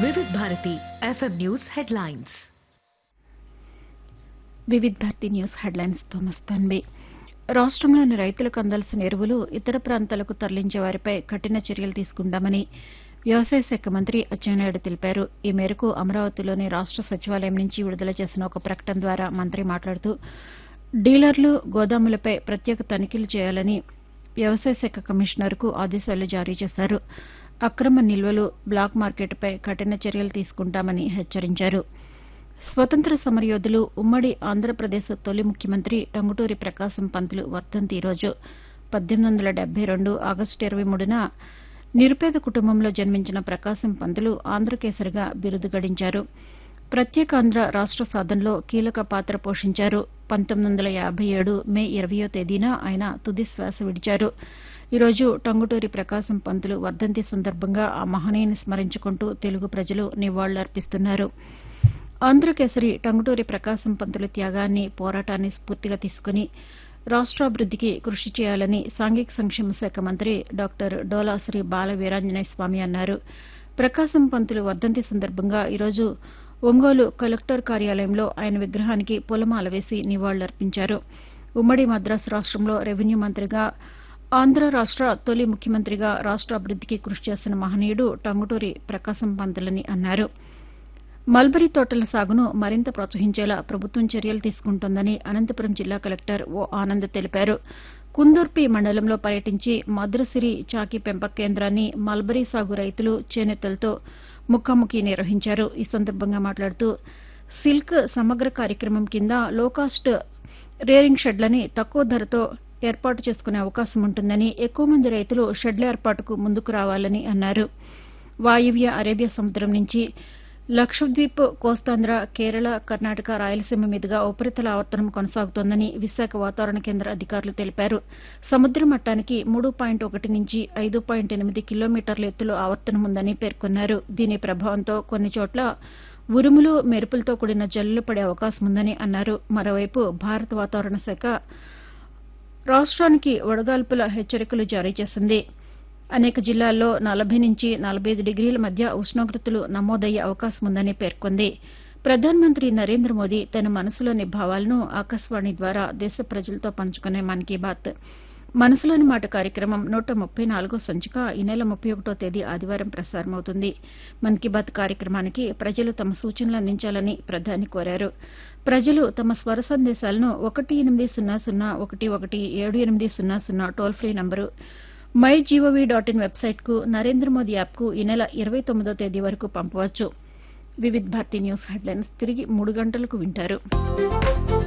వివిధ Bharati FM news headlines Vividh Bharati news headlines తో మస్తాన్వి రాష్ట్రంలోని రైతులకు అందాల్సిన ఎరువులు ఇతర ప్రాంతాలకు తరలించే వారిపై కఠిన చర్యలు తీసుకుంటామని వ్యవసాయ శాఖ మంత్రి అచ్చెన్నాయుడు తెలిపారు ఈ మేరకు అమరావతిలోని రాష్ట సచివాలయం నుంచి విడుదల చేసిన ఒక ప్రకటన ద్వారా మంత్రి మాట్లాడుతూ డీలర్లు గోదాములపై ప్రత్యేక తనిఖీలు చేయాలని వ్యవసాయ శాఖ కమిషనర్కు ఆదేశాలు జారీ చేశారు అక్రమ నిల్వలు బ్లాక్ మార్కెట్పై కఠిన చర్యలు తీసుకుంటామని హెచ్చరించారు స్వతంత్ర సమరయోధులు ఉమ్మడి ఆంధ్రప్రదేశ్ తొలి ముఖ్యమంత్రి టంగుటూరి ప్రకాశం పంతులు వర్ధంతి ఈరోజు పద్దెనిమిది వందల డెబ్బై రెండు ఆగస్టు ఇరవై మూడున నిరుపేద కుటుంబంలో జన్మించిన ప్రకాశం పంతులు ఆంధ్రకేసరిగా బిరుదు గడించారు ప్రత్యేకాంధ్ర రాష్ట సాధనలో కీలక పాత్ర పోషించారు పంతొమ్మిది వందల యాభై ఏడు మే ఇరవయో తేదీన ఆయన తుది శ్వాస విడిచారు ఈరోజు టంగుటూరి ప్రకాశం పంతులు వర్ధంతి సందర్భంగా ఆ మహనీయుని స్మరించుకుంటూ తెలుగు ప్రజలు నివాళులర్పిస్తున్నారు ఆంధ్రకేసరి టంగుటూరి ప్రకాశం పంతుల త్యాగాన్ని పోరాటాన్ని స్ఫూర్తిగా తీసుకుని రాష్ట్రాభివృద్దికి కృషి చేయాలని సాంఘిక సంక్షేమ శాఖ మంత్రి డాక్టర్ డోలా శ్రీ బాల వీరాంజనేయ స్వామి అన్నారు ప్రకాశం పంతులు వర్ధంతి సందర్భంగా ఈరోజు ఒంగోలు కలెక్టర్ కార్యాలయంలో ఆయన విగ్రహానికి పూలమాల వేసి నివాళులర్పించారు ఉమ్మడి మద్రాసు రాష్టంలో రెవెన్యూ మంత్రిగా ఆంధ్ర రాష్ట తొలి ముఖ్యమంత్రిగా రాష్ట అభివృద్దికి కృషి చేసిన మహనీయుడు టంగుటూరి ప్రకాశం పంతులని అన్నారు మల్బరీ తోటల సాగును మరింత ప్రోత్సహించేలా ప్రభుత్వం చర్యలు తీసుకుంటోందని అనంతపురం జిల్లా కలెక్టర్ ఓ ఆనంద్ తెలిపారు కుందూర్పి మండలంలో పర్యటించి మధురసిరి చాకి పెంపక కేంద్రాన్ని మల్బరీ సాగు రైతులు చేనేతలతో ముఖాముఖి నిర్వహించారు ఈ సందర్భంగా మాట్లాడుతూ సిల్క్ సమగ్ర కార్యక్రమం కింద లోకాస్ట్ రేరింగ్ షెడ్లని తక్కువ ధరతో ఏర్పాటు చేసుకునే అవకాశం ఉంటుందని ఎక్కువ మంది రైతులు షెడ్ల ఏర్పాటుకు ముందుకు రావాలని అన్నారు వాయువ్య అరేబియా సముద్రం నుంచి లక్షద్వీప్ కోస్తాంధ్ర కేరళ కర్ణాటక రాయలసీమ మీదుగా ఉపరితల ఆవర్తనం కొనసాగుతోందని విశాఖ వాతావరణ కేంద్ర అధికారులు తెలిపారు సముద్ర మట్టానికి మూడు పాయింట్ ఒకటి నుంచి ఐదు పాయింట్ ఎనిమిది కిలోమీటర్ల ఎత్తులో ఆవర్తనం ఉందని పేర్కొన్నారు దీని ప్రభావంతో కొన్ని చోట్ల ఉరుములు మెరుపులతో కూడిన జల్లులు పడే అవకాశం ఉందని అన్నారు మరోవైపు భారత వాతావరణ శాఖ రాష్ట్రానికి వడగాల్పుల హెచ్చరికలు జారీ చేసింది అనేక జిల్లాల్లో నలభై నుంచి నలభై ఐదు డిగ్రీల మధ్య ఉష్ణోగ్రతలు నమోదయ్యే అవకాశం ఉందని పేర్కొంది ప్రధానమంత్రి నరేంద్ర మోదీ తన మనసులోని భావాలను ఆకాశవాణి ద్వారా దేశ ప్రజలతో పంచుకునే మన్ కీ బాత్ మనసులోని మాట కార్యక్రమం నూట ముప్పై నాలుగో సంచిక ఈ నెల ముప్పై ఒకటో తేదీ ఆదివారం ప్రసారమవుతుంది మన్ కీ బాత్ కార్యక్రమానికి ప్రజలు తమ సూచనలు అందించాలని ప్రధాని కోరారు ప్రజలు తమ స్వర సందేశాలను ఒకటి ఎనిమిది సున్నా సున్నా ఒకటి ఒకటి ఏడు ఎనిమిది సున్నా సున్నా toll free number my G O V dot in వెబ్సైట్కు నరేంద్ర మోదీ యాప్కు ఈ నెల ఇరవై తొమ్మిదో తేదీ వరకు పంపవచ్చు వివిధ్ భారతి న్యూస్ హెడ్లైన్స్ తిరిగి మూడు గంటలకు వింటారు